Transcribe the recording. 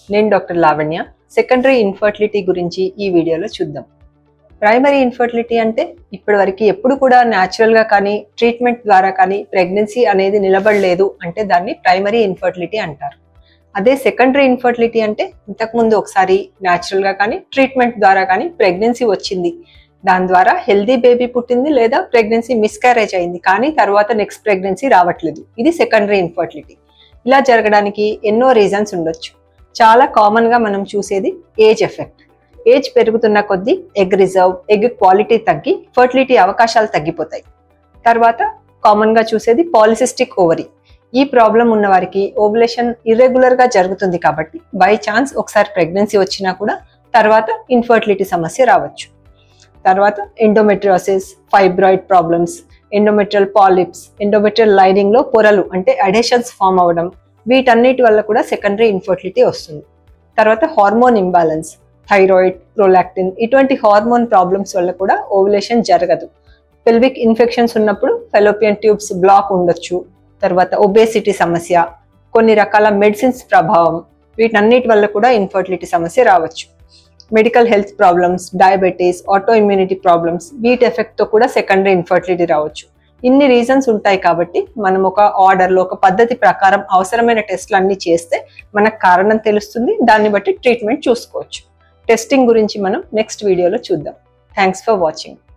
నేను doctor Lavanya secondary infertility గురించి ఈ వీడియోలో చూద్దాం ప్రైమరీ ఇన్ఫర్టిలిటీ అంటే ఇప్పటివరకు ఎప్పుడు కూడా న్యాచురల్గా కానీ ట్రీట్మెంట్ ద్వారా కానీ ప్రెగ్నెన్సీ అనేది నిలబడలేదు అంటే దాన్ని ప్రైమరీ ఇన్ఫర్టిలిటీ అంటారు అదే సెకండరీ ఇన్ఫర్టిలిటీ అంటే ఇంతకుముందు ఒకసారి న్యాచురల్గా కానీ ట్రీట్మెంట్ ద్వారా కానీ ప్రెగ్నెన్సీ వచ్చింది దాని ద్వారా హెల్దీ బేబీ పుట్టింది లేదా ప్రెగ్నెన్సీ మిస్క్యారేజ్ అయింది కానీ తర్వాత నెక్స్ట్ ప్రెగ్నెన్సీ రావట్లేదు ఇది సెకండరీ ఇన్ఫర్టిలిటీ ఇలా జరగడానికి ఎన్నో రీజన్స్ ఉండొచ్చు చాలా కామన్గా మనం చూసేది ఏజ్ ఎఫెక్ట్ ఏజ్ పెరుగుతున్న కొద్దీ ఎగ్ రిజర్వ్ ఎగ్ క్వాలిటీ తగ్గి ఫర్టిలిటీ అవకాశాలు తగ్గిపోతాయి తర్వాత కామన్గా చూసేది పాలిసిస్టిక్ ఓవరీ ఈ ప్రాబ్లం ఉన్న వారికి ఓవులేషన్ ఇర్రెగ్యులర్గా జరుగుతుంది కాబట్టి బై ఛాన్స్ ఒకసారి ప్రెగ్నెన్సీ వచ్చినా కూడా తర్వాత ఇన్ఫర్టిలిటీ సమస్య రావచ్చు తర్వాత endometriosis fibroid problems endometrial polyps endometrial లైనింగ్లో పొరలు అంటే అడేషన్స్ ఫామ్ అవ్వడం వీటన్నిటి వల్ల కూడా సెకండరీ ఇన్ఫర్టిలిటీ వస్తుంది తర్వాత హార్మోన్ ఇంబ్యాలెన్స్ థైరాయిడ్ ప్రోలాక్టిన్ ఇటువంటి హార్మోన్ ప్రాబ్లమ్స్ వల్ల కూడా ఓవులేషన్ జరగదు పెల్విక్ ఇన్ఫెక్షన్స్ ఉన్నప్పుడు ఫెలోపియన్ ట్యూబ్స్ బ్లాక్ ఉండొచ్చు తర్వాత ఒబేసిటీ సమస్య కొన్ని రకాల మెడిసిన్స్ ప్రభావం వీటన్నిటి వల్ల కూడా ఇన్ఫర్టిలిటీ సమస్య రావచ్చు medical health problems diabetes auto immunity problems వీటి ఎఫెక్ట్తో కూడా సెకండరీ ఇన్ఫర్టిలిటీ రావచ్చు ఇన్ని రీజన్స్ ఉంటాయి కాబట్టి మనం ఒక ఆర్డర్లో ఒక పద్ధతి ప్రకారం అవసరమైన టెస్ట్లు అన్ని చేస్తే మనకు కారణం తెలుస్తుంది దాన్ని బట్టి ట్రీట్మెంట్ చూసుకోవచ్చు టెస్టింగ్ గురించి మనం నెక్స్ట్ వీడియోలో చూద్దాం థ్యాంక్స్ ఫర్ వాచింగ్